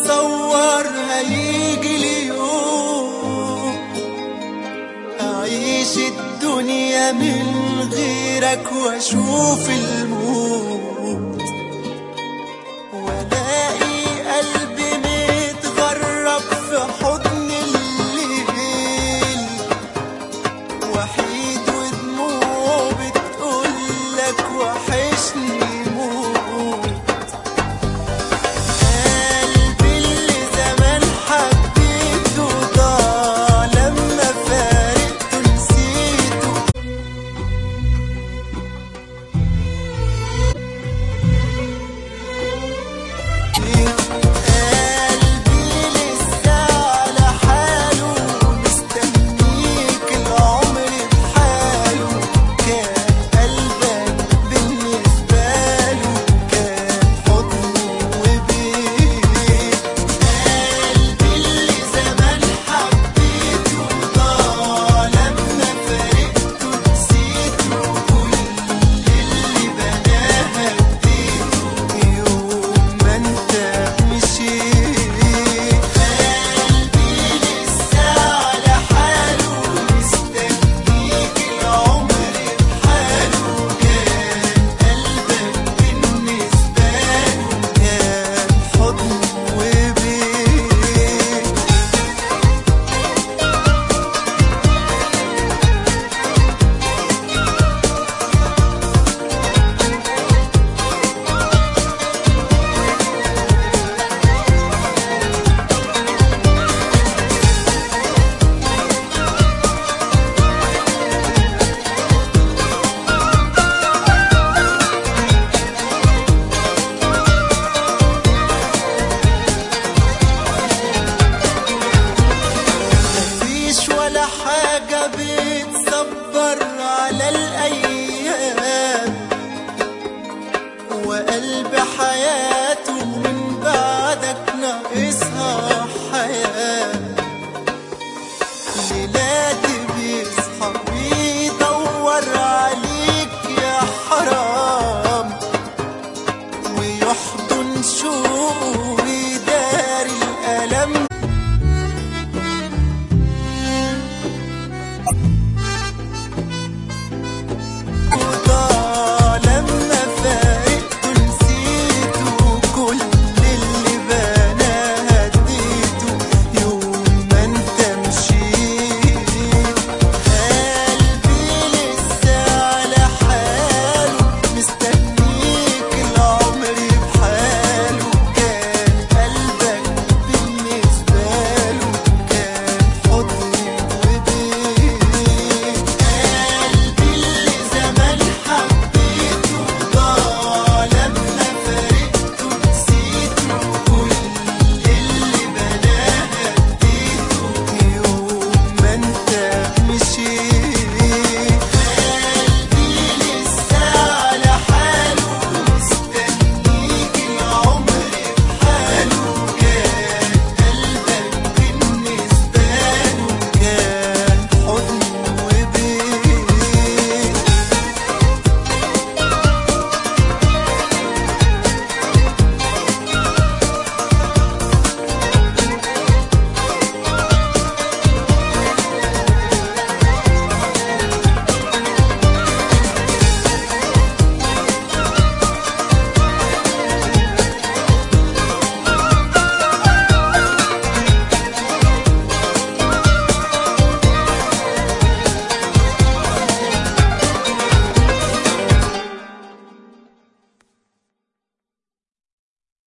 متصور هيجي اليوم أعيش الدنيا من غيرك وأشوف الموت وألاقي قلبي متغرب في حضن الليل وحيد ودموعه بتقولك وحشني موت قلبي اللي زمان حبيته ضاع لما فارقته نسيته قلبي لسه على حاله مستنيك العمر بحاله كان قلبك بالنسبة له كان حضنه وبيت قلبي اللي زمان حبيته ضاع لما فارقته نسيته كل اللي بناها اديته يوم ما انت مشيت قلبي لسه على حاله مستنيك العمر بحاله كان قلبك بالنسبة له كان حضن وبيت مفيش ولا حاجة بتصبر على الأيام وقلب حياته